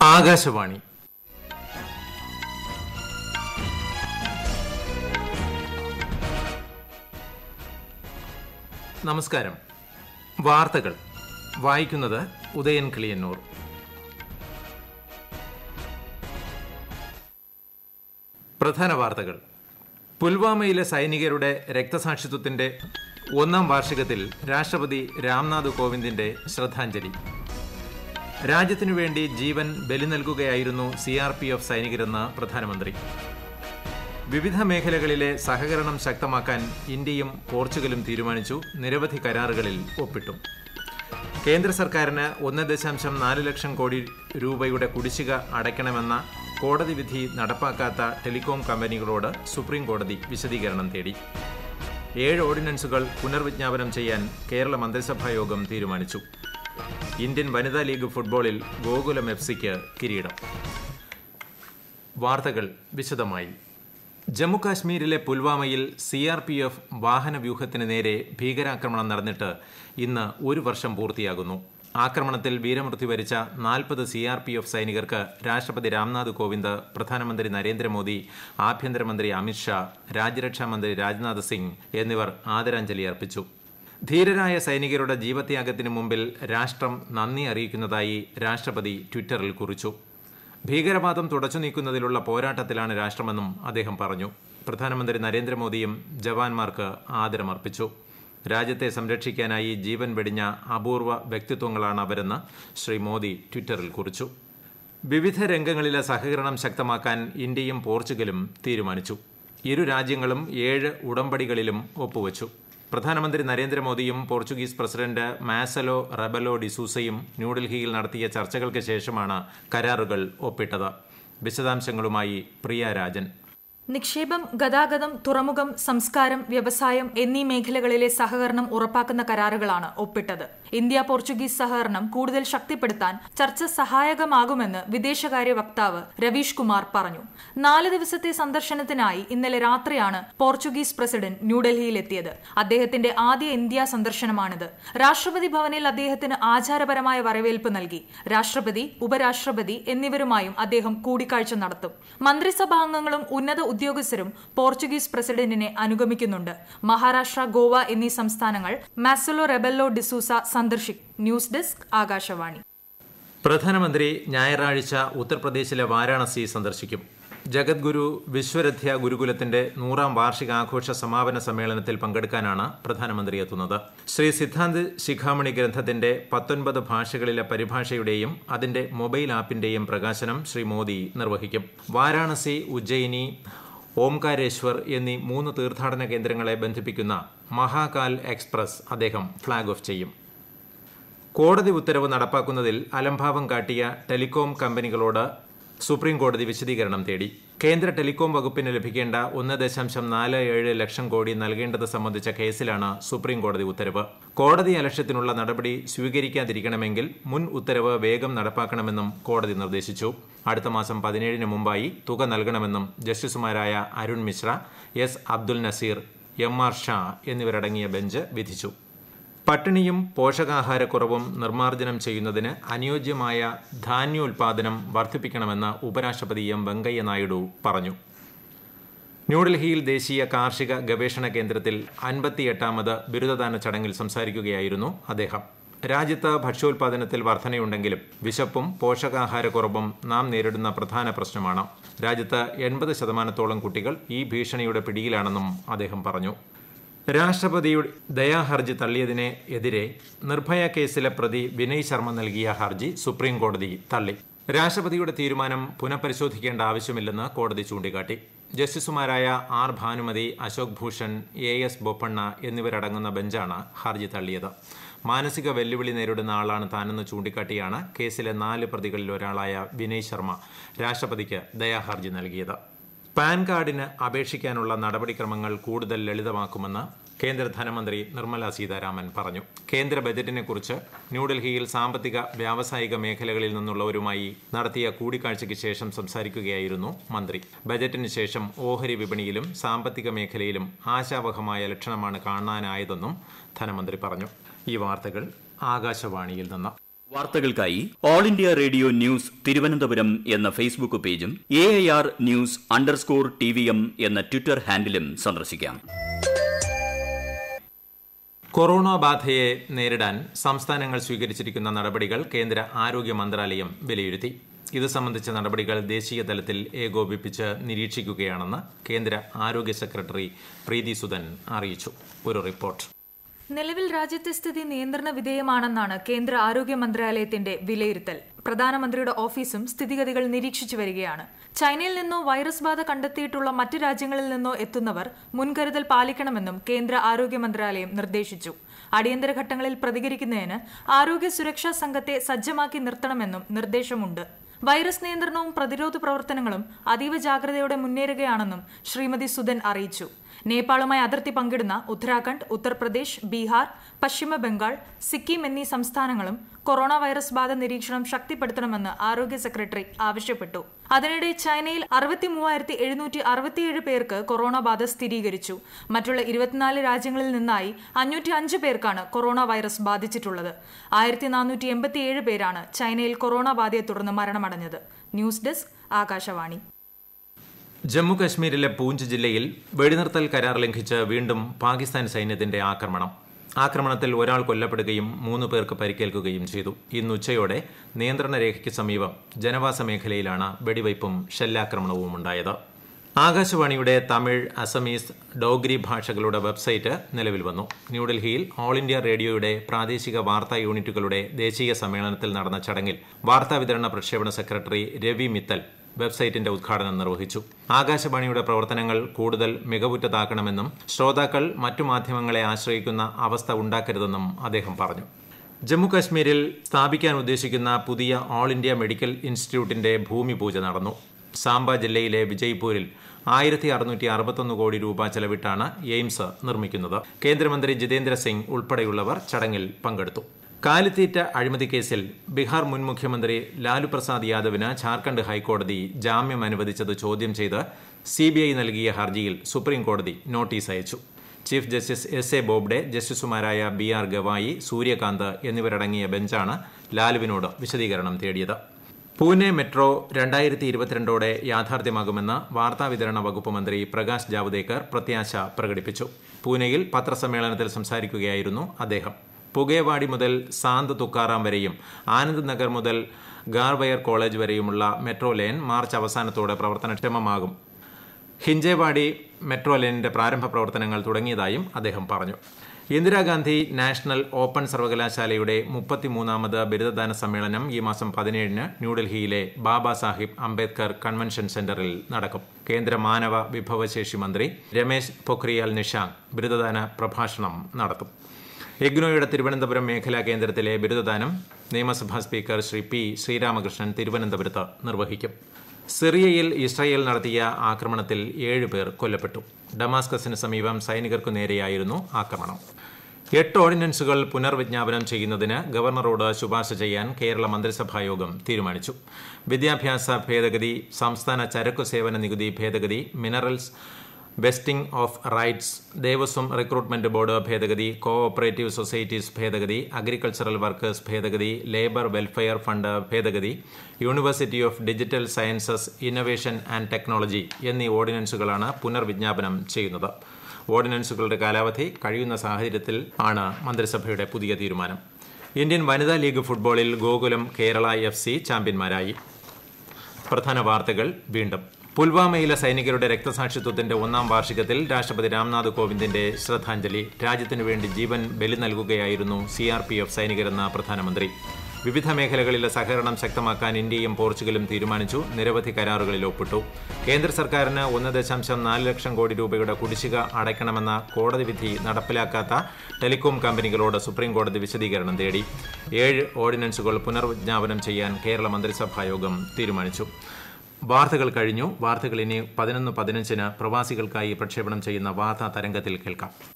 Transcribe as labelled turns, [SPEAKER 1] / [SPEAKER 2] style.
[SPEAKER 1] ആകാശവാണി നമസ്കാരം വാർത്തകൾ വായിക്കുന്നത് ഉദയൻ കിളിയന്നൂർ പ്രധാന വാർത്തകൾ പുൽവാമയിലെ സൈനികരുടെ രക്തസാക്ഷിത്വത്തിന്റെ ഒന്നാം വാർഷികത്തിൽ രാഷ്ട്രപതി രാംനാഥ് കോവിന്ദിന്റെ ശ്രദ്ധാഞ്ജലി രാജ്യത്തിനു വേണ്ടി ജീവൻ ബലി നൽകുകയായിരുന്നു സി ആർ പി എഫ് സൈനികരെന്ന് പ്രധാനമന്ത്രി വിവിധ മേഖലകളിലെ സഹകരണം ശക്തമാക്കാൻ ഇന്ത്യയും പോർച്ചുഗലും തീരുമാനിച്ചു നിരവധി കരാറുകളിൽ ഒപ്പിട്ടു കേന്ദ്ര സർക്കാരിന് ഒന്ന് ദശാംശം നാല് ലക്ഷം കോടി രൂപയുടെ കുടിശ്ശിക അടയ്ക്കണമെന്ന കോടതി വിധി നടപ്പാക്കാത്ത ടെലികോം കമ്പനികളോട് സുപ്രീം കോടതി വിശദീകരണം തേടി ഏഴ് ഓർഡിനൻസുകൾ പുനർവിജ്ഞാപനം ചെയ്യാൻ കേരള മന്ത്രിസഭാ യോഗം തീരുമാനിച്ചു ഇന്ത്യൻ വനിതാ ലീഗ് ഫുട്ബോളിൽ ഗോകുലം എഫ് സിക്ക് കിരീടം വാർത്തകൾ വിശദമായി ജമ്മു കാശ്മീരിലെ പുൽവാമയിൽ സി ആർ പി എഫ് വാഹനവ്യൂഹത്തിന് നേരെ ഭീകരാക്രമണം നടന്നിട്ട് ഇന്ന് ഒരു വർഷം പൂർത്തിയാകുന്നു ആക്രമണത്തിൽ വീരമൃത്യു വരിച്ച നാൽപ്പത് സി ആർ പി എഫ് സൈനികർക്ക് രാഷ്ട്രപതി രാംനാഥ് കോവിന്ദ് പ്രധാനമന്ത്രി നരേന്ദ്രമോദി ആഭ്യന്തരമന്ത്രി അമിത്ഷാ രാജ്യരക്ഷാമന്ത്രി രാജ്നാഥ് സിംഗ് എന്നിവർ ആദരാഞ്ജലി അർപ്പിച്ചു ധീരരായ സൈനികരുടെ ജീവത്യാഗത്തിന് മുമ്പിൽ രാഷ്ട്രം നന്ദി അറിയിക്കുന്നതായി രാഷ്ട്രപതി ട്വിറ്ററിൽ കുറിച്ചു ഭീകരവാദം തുടച്ചു നീക്കുന്നതിലുള്ള പോരാട്ടത്തിലാണ് രാഷ്ട്രമെന്നും അദ്ദേഹം പറഞ്ഞു പ്രധാനമന്ത്രി നരേന്ദ്രമോദിയും ജവാന്മാർക്ക് ആദരമർപ്പിച്ചു രാജ്യത്തെ സംരക്ഷിക്കാനായി ജീവൻ വെടിഞ്ഞ അപൂർവ വ്യക്തിത്വങ്ങളാണ് അവരെന്ന് ശ്രീ മോദി ട്വിറ്ററിൽ കുറിച്ചു വിവിധ രംഗങ്ങളിലെ സഹകരണം ശക്തമാക്കാൻ ഇന്ത്യയും പോർച്ചുഗലും തീരുമാനിച്ചു ഇരു രാജ്യങ്ങളും ഏഴ് ഉടമ്പടികളിലും ഒപ്പുവച്ചു പ്രധാനമന്ത്രി നരേന്ദ്രമോദിയും പോർച്ചുഗീസ് പ്രസിഡന്റ് മാസലോ റബലോ ഡിസൂസയും ന്യൂഡൽഹിയിൽ നടത്തിയ ചർച്ചകൾക്ക് ശേഷമാണ് കരാറുകൾ ഒപ്പിട്ടത് വിശദാംശങ്ങളുമായി പ്രിയ രാജൻ
[SPEAKER 2] നിക്ഷേപം ഗതാഗതം തുറമുഖം സംസ്കാരം വ്യവസായം എന്നീ മേഖലകളിലെ സഹകരണം ഉറപ്പാക്കുന്ന കരാറുകളാണ് ഒപ്പിട്ടത് ഇന്ത്യ പോർച്ചുഗീസ് സഹകരണം കൂടുതൽ ശക്തിപ്പെടുത്താൻ ചർച്ച സഹായകമാകുമെന്ന് വിദേശകാര്യ വക്താവ് രവീഷ് കുമാർ പറഞ്ഞു നാല് ദിവസത്തെ സന്ദർശനത്തിനായി ഇന്നലെ രാത്രിയാണ് പോർച്ചുഗീസ് പ്രസിഡന്റ് ന്യൂഡൽഹിയിലെത്തിയത് അദ്ദേഹത്തിന്റെ ആദ്യ ഇന്ത്യ സന്ദർശനമാണിത് രാഷ്ട്രപതി ഭവനിൽ അദ്ദേഹത്തിന് ആചാരപരമായ വരവേൽപ്പ് നൽകി രാഷ്ട്രപതി ഉപരാഷ്ട്രപതി എന്നിവരുമായും അദ്ദേഹം കൂടിക്കാഴ്ച നടത്തും മന്ത്രിസഭാംഗങ്ങളും ഉന്നത ഉദ്യോഗസ്ഥരും പോർച്ചുഗീസ് പ്രസിഡന്റിനെ അനുഗമിക്കുന്നുണ്ട് മഹാരാഷ്ട്ര ഗോവ എന്നീ സംസ്ഥാനങ്ങൾ മാസലോ റെബല്ലോ ഡിസൂസ സന്ദർശിക്കും ന്യൂസ് ഡെസ്ക് ആകാശവാണി
[SPEAKER 1] പ്രധാനമന്ത്രി ഞായറാഴ്ച ഉത്തർപ്രദേശിലെ വാരാണസി സന്ദർശിക്കും ജഗദ്ഗുരു വിശ്വരഥ്യ ഗുരുകുലത്തിന്റെ നൂറാം വാർഷികാഘോഷ സമാപന സമ്മേളനത്തിൽ പങ്കെടുക്കാനാണ് പ്രധാനമന്ത്രി എത്തുന്നത് ശ്രീ സിദ്ധാന്ത് ശിഖാമണി ഗ്രന്ഥത്തിന്റെ പത്തൊൻപത് ഭാഷകളിലെ പരിഭാഷയുടെയും അതിന്റെ മൊബൈൽ ആപ്പിന്റെയും പ്രകാശനം ശ്രീ മോദി നിർവഹിക്കും വാരാണസി ഉജ്ജയിനി ഓംകാരേശ്വർ എന്നീ മൂന്ന് തീർത്ഥാടന കേന്ദ്രങ്ങളെ ബന്ധിപ്പിക്കുന്ന മഹാകാൽ എക്സ്പ്രസ് അദ്ദേഹം ഫ്ളാഗ് ഓഫ് ചെയ്യും കോടതി ഉത്തരവ് നടപ്പാക്കുന്നതിൽ അലംഭാവം കാട്ടിയ ടെലികോം കമ്പനികളോട് സുപ്രീം കോടതി വിശദീകരണം തേടി കേന്ദ്ര ടെലികോം വകുപ്പിന് ലഭിക്കേണ്ട ഒന്ന് ദശാംശം നാല് ഏഴ് ലക്ഷം കോടി നൽകേണ്ടത് സംബന്ധിച്ച കേസിലാണ് സുപ്രീം കോടതി ഉത്തരവ് കോടതി അലക്ഷ്യത്തിനുള്ള നടപടി സ്വീകരിക്കാതിരിക്കണമെങ്കിൽ മുൻ ഉത്തരവ് വേഗം നടപ്പാക്കണമെന്നും കോടതി നിർദ്ദേശിച്ചു അടുത്ത മാസം പതിനേഴിന് മുമ്പായി തുക നൽകണമെന്നും ജസ്റ്റിസുമാരായ Arun Mishra S Abdul Nazeer M R Shah എന്നിവരടങ്ങിയ ബെഞ്ച് വിധിച്ചു പട്ടിണിയും പോഷകാഹാരക്കുറവും നിർമ്മാർജ്ജനം ചെയ്യുന്നതിന് അനുയോജ്യമായ ധാന്യോൽപാദനം വർദ്ധിപ്പിക്കണമെന്ന് ഉപരാഷ്ട്രപതി എം വെങ്കയ്യ നായിഡു പറഞ്ഞു ന്യൂഡൽഹിയിൽ ദേശീയ കാർഷിക ഗവേഷണ കേന്ദ്രത്തിൽ അൻപത്തിയെട്ടാമത് ബിരുദദാന ചടങ്ങിൽ സംസാരിക്കുകയായിരുന്നു അദ്ദേഹം രാജ്യത്ത് ഭക്ഷ്യോൽപാദനത്തിൽ വർധനയുണ്ടെങ്കിലും വിശപ്പും പോഷകാഹാരക്കുറവും നാം നേരിടുന്ന പ്രധാന പ്രശ്നമാണ് രാജ്യത്ത് എൺപത് ശതമാനത്തോളം കുട്ടികൾ ഈ ഭീഷണിയുടെ പിടിയിലാണെന്നും അദ്ദേഹം പറഞ്ഞു രാഷ്ട്രപതിയുടെ ദയാഹർജി തള്ളിയതിനെ എതിരെ നിർഭയ കേസിലെ പ്രതി വിനയ് ശർമ്മ നൽകിയ ഹർജി സുപ്രീം കോടതി തള്ളി രാഷ്ട്രപതിയുടെ തീരുമാനം പുനഃപരിശോധിക്കേണ്ട ആവശ്യമില്ലെന്ന് കോടതി ചൂണ്ടിക്കാട്ടി ജസ്റ്റിസുമാരായ R Bhanumathi Ashok Bhushan A S Bopanna എന്നിവരടങ്ങുന്ന ബെഞ്ചാണ് ഹർജി തള്ളിയത് മാനസിക വെല്ലുവിളി നേരിടുന്ന ആളാണ് താനെന്ന് ചൂണ്ടിക്കാട്ടിയാണ് കേസിലെ നാല് പ്രതികളിൽ ഒരാളായ വിനയ് ശർമ്മ രാഷ്ട്രപതിക്ക് ദയാഹർജി നൽകിയത് പാൻ കാർഡിന് അപേക്ഷിക്കാനുള്ള നടപടിക്രമങ്ങൾ കൂടുതൽ ലളിതമാക്കുമെന്ന് കേന്ദ്ര ധനമന്ത്രി നിർമ്മല സീതാരാമൻ പറഞ്ഞു കേന്ദ്ര ബജറ്റിനെക്കുറിച്ച് ന്യൂഡൽഹിയിൽ സാമ്പത്തിക വ്യാവസായിക മേഖലകളിൽ നിന്നുള്ളവരുമായി നടത്തിയ കൂടിക്കാഴ്ചയ്ക്ക് ശേഷം സംസാരിക്കുകയായിരുന്നു മന്ത്രി ബജറ്റിന് ശേഷം ഓഹരി വിപണിയിലും സാമ്പത്തിക മേഖലയിലും ആശാവഹമായ ലക്ഷണമാണ് കാണാനായതെന്നും ധനമന്ത്രി പറഞ്ഞു ഈ വാർത്തകൾ ആകാശവാണിയിൽ നിന്ന്
[SPEAKER 3] വാർത്തകൾക്കായി All India Radio news Thiruvananthapuram എന്ന ഫേസ്ബുക്ക് പേജും A I R news underscore T V M എന്ന ട്വിറ്റർ ഹാൻഡിലും സന്ദർശിക്കാം
[SPEAKER 1] കൊറോണ ബാധയെ നേരിടാൻ സംസ്ഥാനങ്ങൾ സ്വീകരിച്ചിരിക്കുന്ന നടപടികൾ കേന്ദ്ര ആരോഗ്യ മന്ത്രാലയം വിലയിരുത്തി ഇത് സംബന്ധിച്ച നടപടികൾ ദേശീയ തലത്തിൽ ഏകോപിപ്പിച്ച് നിരീക്ഷിക്കുകയാണെന്ന് കേന്ദ്ര ആരോഗ്യ സെക്രട്ടറി പ്രീതി സുദൻ അറിയിച്ചു ഒരു റിപ്പോർട്ട്
[SPEAKER 2] നിലവിൽ രാജ്യത്തെ സ്ഥിതി നിയന്ത്രണ വിധേയമാണെന്നാണ് കേന്ദ്ര ആരോഗ്യ മന്ത്രാലയത്തിന്റെ വിലയിരുത്തൽ പ്രധാനമന്ത്രിയുടെ ഓഫീസും സ്ഥിതിഗതികൾ നിരീക്ഷിച്ചു വരികയാണ് ചൈനയിൽ നിന്നോ വൈറസ് ബാധ കണ്ടെത്തിയിട്ടുള്ള മറ്റ് രാജ്യങ്ങളിൽ നിന്നോ എത്തുന്നവർ മുൻകരുതൽ പാലിക്കണമെന്നും കേന്ദ്ര ആരോഗ്യ മന്ത്രാലയം നിർദ്ദേശിച്ചു അടിയന്തര ഘട്ടങ്ങളിൽ പ്രതികരിക്കുന്നതിന് ആരോഗ്യ സുരക്ഷാ സംഘത്തെ സജ്ജമാക്കി നിർത്തണമെന്നും നിർദ്ദേശമുണ്ട് വൈറസ് നിയന്ത്രണവും പ്രതിരോധ പ്രവർത്തനങ്ങളും അതീവ ജാഗ്രതയോടെ മുന്നേറുകയാണെന്നും ശ്രീമതി സുദൻ അറിയിച്ചു നേപ്പാളുമായി അതിർത്തി പങ്കിടുന്ന ഉത്തരാഖണ്ഡ് ഉത്തർപ്രദേശ് ബീഹാർ പശ്ചിമ ബംഗാൾ സിക്കിം എന്നീ സംസ്ഥാനങ്ങളും കൊറോണ വൈറസ് ബാധ നിരീക്ഷണം ശക്തിപ്പെടുത്തണമെന്ന് ആരോഗ്യ സെക്രട്ടറി ആവശ്യപ്പെട്ടു അതിനിടെ ചൈനയിൽ അറുപത്തി മൂവായിരത്തി എഴുന്നൂറ്റി അറുപത്തിയേഴ് പേർക്ക് കൊറോണ ബാധ സ്ഥിരീകരിച്ചു മറ്റുള്ള ഇരുപത്തിനാല് രാജ്യങ്ങളിൽ നിന്നായി അഞ്ഞൂറ്റി അഞ്ച് പേർക്കാണ് കൊറോണ വൈറസ് ബാധിച്ചിട്ടുള്ളത് ആയിരത്തി നാനൂറ്റി എൺപത്തിയേഴ് പേരാണ് ചൈനയിൽ കൊറോണ ബാധയെ തുടർന്ന് മരണമടഞ്ഞത് ന്യൂസ് ഡെസ്ക് ആകാശവാണി
[SPEAKER 1] ജമ്മു കശ്മീരിലെ പൂഞ്ച് ജില്ലയിൽ വെടിനിർത്തൽ കരാർ ലംഘിച്ച് വീണ്ടും പാകിസ്ഥാൻ സൈന്യത്തിന്റെ ആക്രമണം ആക്രമണത്തിൽ ഒരാൾ കൊല്ലപ്പെടുകയും മൂന്ന് പേർക്ക് പരിക്കേൽക്കുകയും ചെയ്തു ഇന്ന് ഉച്ചയോടെ നിയന്ത്രണ രേഖയ്ക്ക് സമീപം ജനവാസ മേഖലയിലാണ് വെടിവയ്പും ഷെല്ലാക്രമണവും ഉണ്ടായത് ആകാശവാണിയുടെ തമിഴ് അസമീസ് ഡോഗ്രി ഭാഷകളുടെ വെബ്സൈറ്റ് നിലവിൽ വന്നു ന്യൂഡൽഹിയിൽ ഓൾ ഇന്ത്യ റേഡിയോയുടെ പ്രാദേശിക വാർത്താ യൂണിറ്റുകളുടെ ദേശീയ സമ്മേളനത്തിൽ നടന്ന ചടങ്ങിൽ വാർത്താവിതരണ പ്രക്ഷേപണ സെക്രട്ടറി രവി മിത്തൽ വെബ്സൈറ്റിന്റെ ഉദ്ഘാടനം നിർവഹിച്ചു ആകാശവാണിയുടെ പ്രവർത്തനങ്ങൾ കൂടുതൽ മികവുറ്റതാക്കണമെന്നും ശ്രോതാക്കൾ മറ്റു മാധ്യമങ്ങളെ ആശ്രയിക്കുന്ന അവസ്ഥ ഉണ്ടാക്കരുതെന്നും അദ്ദേഹം പറഞ്ഞു ജമ്മുകാശ്മീരിൽ സ്ഥാപിക്കാൻ ഉദ്ദേശിക്കുന്ന പുതിയ ഓൾ ഇന്ത്യ മെഡിക്കൽ ഇൻസ്റ്റിറ്റ്യൂട്ടിന്റെ ഭൂമി പൂജ നടന്നു സാംബ ജില്ലയിലെ വിജയ്പൂരിൽ ആയിരത്തി അറുന്നൂറ്റി അറുപത്തൊന്ന് കോടി രൂപ ചെലവിട്ടാണ് എയിംസ് നിർമ്മിക്കുന്നത് കേന്ദ്രമന്ത്രി ജിതേന്ദ്ര സിംഗ് ഉൾപ്പെടെയുള്ളവർ ചടങ്ങിൽ പങ്കെടുത്തു കാലിത്തീറ്റ അഴിമതി കേസിൽ ബീഹാർ മുൻ മുഖ്യമന്ത്രി ലാലു പ്രസാദ് യാദവിന് ജാർഖണ്ഡ് ഹൈക്കോടതി ജാമ്യം അനുവദിച്ചത് ചോദ്യം ചെയ്ത് സിബിഐ നൽകിയ ഹർജിയിൽ സുപ്രീം കോടതി നോട്ടീസ് അയച്ചു chief justice S A Bobde ജസ്റ്റിസുമാരായ ബി ആർ ഗവായി സൂര്യകാന്ത് എന്നിവരടങ്ങിയ ബെഞ്ചാണ് ലാലുവിനോട് വിശദീകരണം തേടിയത് പൂനെ മെട്രോ രണ്ടായിരത്തി ഇരുപത്തിരണ്ടോടെ യാഥാർത്ഥ്യമാകുമെന്ന് വാർത്താവിതരണ വകുപ്പ് മന്ത്രി പ്രകാശ് ജാവ്ദേക്കർ പ്രത്യാശ പ്രകടിപ്പിച്ചു പൂനെയിൽ പത്രസമ്മേളനത്തിൽ സംസാരിക്കുകയായിരുന്നു അദ്ദേഹം പുകയവാടി മുതൽ സാന്ത് തുക്കാറാം വരെയും ആനന്ദ് നഗർ മുതൽ ഗാർവയർ കോളേജ് വരെയുമുള്ള മെട്രോ ലൈൻ മാർച്ച് അവസാനത്തോടെ പ്രവർത്തനക്ഷമമാകും ഹിഞ്ചേവാടി മെട്രോ ലൈനിന്റെ പ്രാരംഭ പ്രവർത്തനങ്ങൾ തുടങ്ങിയതായും അദ്ദേഹം പറഞ്ഞു ഇന്ദിരാഗാന്ധി നാഷണൽ ഓപ്പൺ സർവകലാശാലയുടെ മുപ്പത്തിമൂന്നാമത് ബിരുദദാന സമ്മേളനം ഈ മാസം പതിനേഴിന് ന്യൂഡൽഹിയിലെ ബാബാ സാഹിബ് അംബേദ്കർ കൺവെൻഷൻ സെന്ററിൽ നടക്കും കേന്ദ്ര മാനവ വിഭവശേഷി മന്ത്രി രമേശ് പൊഖ്രിയാൽ നിഷാങ്ക് ബിരുദദാന പ്രഭാഷണം നടത്തും ഇഗ്നോയുടെ തിരുവനന്തപുരം മേഖലാ കേന്ദ്രത്തിലെ ബിരുദദാനം നിയമസഭാ സ്പീക്കർ ശ്രീ പി ശ്രീരാമകൃഷ്ണൻ തിരുവനന്തപുരത്ത് നിർവഹിക്കും സിറിയയിൽ ഇസ്രായേൽ നടത്തിയ ആക്രമണത്തിൽ ഏഴ് പേർ കൊല്ലപ്പെട്ടു ഡമാസ്കസിന് സമീപം സൈനികർക്കു നേരെയായിരുന്നു ആക്രമണം എട്ട് ഓർഡിനൻസുകൾ പുനർവിജ്ഞാപനം ചെയ്യുന്നതിന് ഗവർണറോട് ശുപാർശ ചെയ്യാൻ കേരള മന്ത്രിസഭായോഗം തീരുമാനിച്ചു വിദ്യാഭ്യാസ ഭേദഗതി സംസ്ഥാന ചരക്കു സേവന നികുതി ഭേദഗതി minerals vesting of rights Devaswom recruitment board ഭേദഗതി കോ ഓപ്പറേറ്റീവ് സൊസൈറ്റീസ് ഭേദഗതി അഗ്രികൾച്ചറൽ വർക്കേഴ്സ് ഭേദഗതി ലേബർ വെൽഫെയർ ഫണ്ട് ഭേദഗതി university of digital sciences innovation and technology എന്നീ ഓർഡിനൻസുകളാണ് പുനർവിജ്ഞാപനം ചെയ്യുന്നത് ഓർഡിനൻസുകളുടെ കാലാവധി കഴിയുന്ന സാഹചര്യത്തിൽ ആണ് മന്ത്രിസഭയുടെ പുതിയ തീരുമാനം ഇന്ത്യൻ വനിതാ ലീഗ് ഫുട്ബോളിൽ ഗോകുലം കേരള എഫ് സി ചാമ്പ്യന്മാരായി പ്രധാന വാർത്തകൾ വീണ്ടും പുൽവാമയിലെ സൈനികരുടെ രക്തസാക്ഷിത്വത്തിന്റെ ഒന്നാം വാർഷികത്തിൽ രാഷ്ട്രപതി രാംനാഥ് കോവിന്ദിന്റെ ശ്രദ്ധാഞ്ജലി രാജ്യത്തിനു വേണ്ടി ജീവൻ ബലി നൽകുകയായിരുന്നു സി ആർ പി എഫ് സൈനികരെന്ന പ്രധാനമന്ത്രി വിവിധ മേഖലകളിലെ സഹകരണം ശക്തമാക്കാൻ ഇന്ത്യയും പോർച്ചുഗലും തീരുമാനിച്ചു നിരവധി കരാറുകളിൽ ഒപ്പിട്ടു കേന്ദ്ര സർക്കാരിന് ഒന്ന് ദശാംശം നാല് ലക്ഷം കോടി രൂപയുടെ കുടിശ്ശിക അടയ്ക്കണമെന്ന കോടതി വിധി നടപ്പിലാക്കാത്ത ടെലികോം കമ്പനികളോട് സുപ്രീം കോടതി വിശദീകരണം തേടി ഏഴ് ഓർഡിനൻസുകൾ പുനർവിജ്ഞാപനം ചെയ്യാൻ കേരള മന്ത്രിസഭായോഗം തീരുമാനിച്ചു വാർത്തകൾ കഴിഞ്ഞു വാർത്തകൾ ഇനി പതിനൊന്ന് പതിനഞ്ചിന് പ്രവാസികൾക്കായി പ്രക്ഷേപണം ചെയ്യുന്ന വാർത്താ തരംഗത്തിൽ കേൾക്കാം